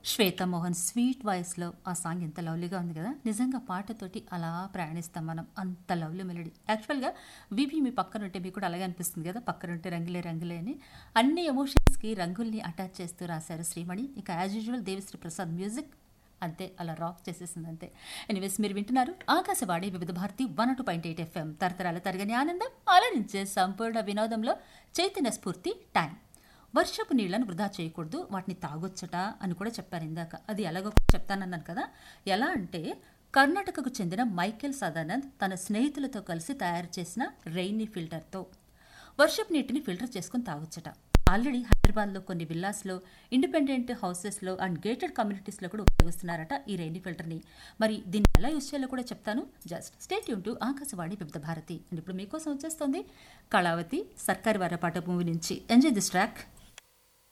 శ్వేత Mohan sweet వాయిస్లో ఆ song ఎంత లవ్లీగా ఉంది కదా నిజంగా పాటతోటి అలా ప్రయాణిస్తాం మనం అంత లవ్లీ మెలడీ యాక్చువల్గా వివి మీ పక్కన ఉంటే మీకు కూడా అలాగే అనిపిస్తుంది కదా పక్కన ఉంటే రంగులే రంగులే అని అన్ని ఎమోషన్స్కి రంగుల్ని అటాచ్ చేస్తూ రాశారు శ్రీమణి ఇక as usual Devisri Prasad music అంతే అలా రాక్ చేసేసింది అంతే ఎనీవేస్ మీరు వింటున్నారు Akashvani Vividha Bharati one two point eight FM తరతరాల తరగని ఆనందం అలరించే సంపూర్ణ వినోదంలో చైతన్య స్ఫూర్తి టైం వర్షపు నీళ్లను వృధా చేయకూడదు వాటిని తాగొచ్చట అని కూడా చెప్పారు ఇందాక అది ఎలాగో చెప్తానన్నాను కదా ఎలా అంటే కర్ణాటకకు చెందిన మైకేల్ సదానంద్ తన స్నేహితులతో కలిసి తయారు చేసిన రెయినీ ఫిల్టర్తో వర్షపు నీటిని ఫిల్టర్ చేసుకుని తాగొచ్చట ఆల్రెడీ హైదరాబాద్లో కొన్ని విల్లాస్లో ఇండిపెండెంట్ హౌసెస్లో అండ్ గేటెడ్ కమ్యూనిటీస్లో కూడా ఉపయోగిస్తున్నారట ఈ రెయినీ ఫిల్టర్ని మరి దీన్ని ఎలా యూస్ చేయాలో కూడా చెప్తాను జస్ట్ స్టేట్ యూన్ టు ఆకాశవాణి వివిధ భారతి అండ్ ఇప్పుడు మీకోసం వచ్చేస్తుంది కళావతి సర్కారి వారపాట మూవీ నుంచి ఎంజాయ్ దిస్ ట్రాక్